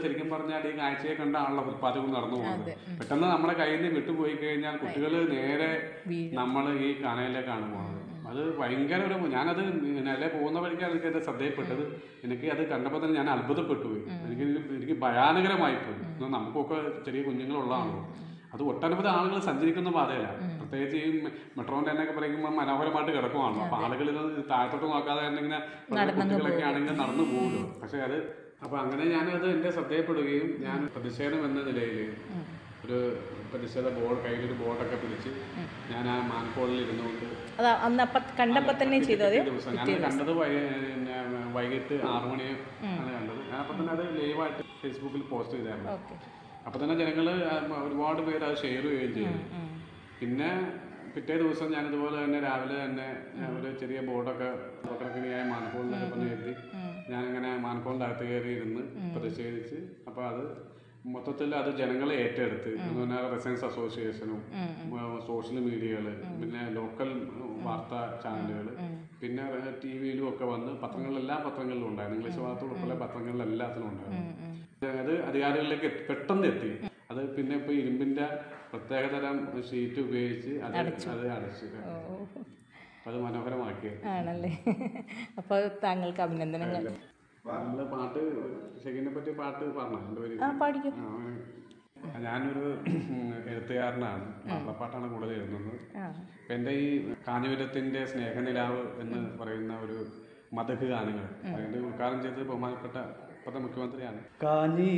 ശരിക്കും പറഞ്ഞാൽ ഈ കാഴ്ചയെ കണ്ടാണല്ലോ ഉൽപ്പാദകം നടന്നു പോകുന്നത് പെട്ടെന്ന് നമ്മുടെ കയ്യിൽ നിന്ന് വിട്ടുപോയി കഴിഞ്ഞാൽ കുട്ടികൾ നേരെ നമ്മൾ ഈ കനയിലേക്കാണ് പോകുന്നത് അത് ഭയങ്കര ഒരു ഞാനത് നില പോകുന്ന വഴിക്കാണ് എനിക്ക് എന്റെ ശ്രദ്ധയിൽപ്പെട്ടത് എനിക്ക് അത് കണ്ടപ്പോൾ തന്നെ ഞാൻ അത്ഭുതപ്പെട്ടു പോയി എനിക്ക് ഇത് എനിക്ക് ഭയാനകരമായി പോയി എന്നാൽ നമുക്കൊക്കെ ചെറിയ കുഞ്ഞുങ്ങളുള്ളതാണല്ലോ അത് ഒട്ടനവധി ആളുകൾ സഞ്ചരിക്കുന്ന പാതയല്ല പ്രത്യേകിച്ച് ഈ മെട്രോന്റെ തന്നെ ഒക്കെ പറയുമ്പോൾ മനോഹരമായിട്ട് കിടക്കുവാണല്ലോ അപ്പൊ ആളുകൾ ഇത് താഴത്തോട്ട് നോക്കാതെ തന്നെ ഇങ്ങനെ കുട്ടികളൊക്കെ ആണെങ്കിൽ നടന്നു പോകുമല്ലോ പക്ഷെ അത് അപ്പൊ അങ്ങനെ ഞാനത് എന്റെ ശ്രദ്ധയപ്പെടുകയും ഞാൻ പ്രതിഷേധം എന്ന നിലയിൽ ഒരു പ്രതിഷേധ ബോർഡ് കയ്യിലൊരു ബോർഡൊക്കെ പിടിച്ച് ഞാൻ ആ മാൻകോളിൽ ഇരുന്നുകൊണ്ട് അത് അന്ന് അപ്പൊ കണ്ടപ്പോ തന്നെ ചെയ്തു പിറ്റേ ദിവസം ഞാൻ കണ്ടത് വൈ- പിന്നെ വൈകിട്ട് ആറു മണി ആണ് കണ്ടത് ഞാൻ അപ്പൊ തന്നെ അത് ലൈവായിട്ട് ഫേസ്ബുക്കിൽ പോസ്റ്റ് ചെയ്തായിരുന്നു ഓക്കെ അപ്പൊ തന്നെ ജനങ്ങൾ ഒരുപാട് പേര് അത് ഷെയർ ചെയ്യുകയും ചെയ്തു പിന്നെ പിറ്റേ ദിവസം ഞാൻ ഇതുപോലെ തന്നെ രാവിലെ തന്നെ ഞാൻ ഒരു ചെറിയ ബോർഡൊക്കെ കണക്കിനായ മാനക്കോളിനൊക്കെ പറഞ്ഞ് എഴുതി ഞാനിങ്ങനെ മാനക്കോളിൻ്റെ അകത്ത് കയറി ഇരുന്ന് പ്രതിഷേധിച്ച് അപ്പൊ അത് മൊത്തത്തിൽ അത് ജനങ്ങളെ ഏറ്റെടുത്ത് എന്ന് പറഞ്ഞാൽ റെസിഡൻസ് അസോസിയേഷനും സോഷ്യൽ മീഡിയകള് പിന്നെ ലോക്കൽ വാർത്താ ചാനലുകൾ പിന്നെ ടി വിയിലും ഒക്കെ വന്ന് പത്രങ്ങളിൽ എല്ലാ പത്രങ്ങളിലും ഉണ്ടായിരുന്നു ഇംഗ്ലീഷ് വാർത്ത ഉൾപ്പെടെ പത്രങ്ങളിൽ എല്ലാത്തിലും ഉണ്ടായിരുന്നു അത് അധികാരികളിലേക്ക് എത്തി- പെട്ടെന്ന് എത്തി അത് പിന്നെ ഇപ്പൊ ഇരുമ്പിന്റെ പ്രത്യേകതരം ഷീറ്റ് ഉപയോഗിച്ച് അത് അത് അടച്ചു അപ്പൊ അത് മനോഹരമാക്കി ആണല്ലേ അപ്പോൾ താങ്കൾക്ക് അഭിനന്ദനങ്ങൾ നമ്മള് പാട്ട് ഷെഗിനെ പറ്റി പാട്ട് പറഞ്ഞു രണ്ടുപേരും ആ പാടിക്കും ആ, അവന് ഞാനൊരു എഴുത്തുകാരനാണ് മാപ്പിളപ്പാട്ടാണ് കൂടുതൽ എഴുതുന്നത് ആ അപ്പൊ എൻ്റെ ഈ കാഞ്ഞുപുരത്തിന്റെ സ്നേഹനിലാവ് എന്ന് പറയുന്ന ഒരു മതക് ഗാനങ്ങൾ അതിന്റെ ഉദ്ഘാടനം ചെയ്തത് ബഹുമാനപ്പെട്ട ഇപ്പോഴത്തെ മുഖ്യമന്ത്രിയാണ് കാഞ്ഞി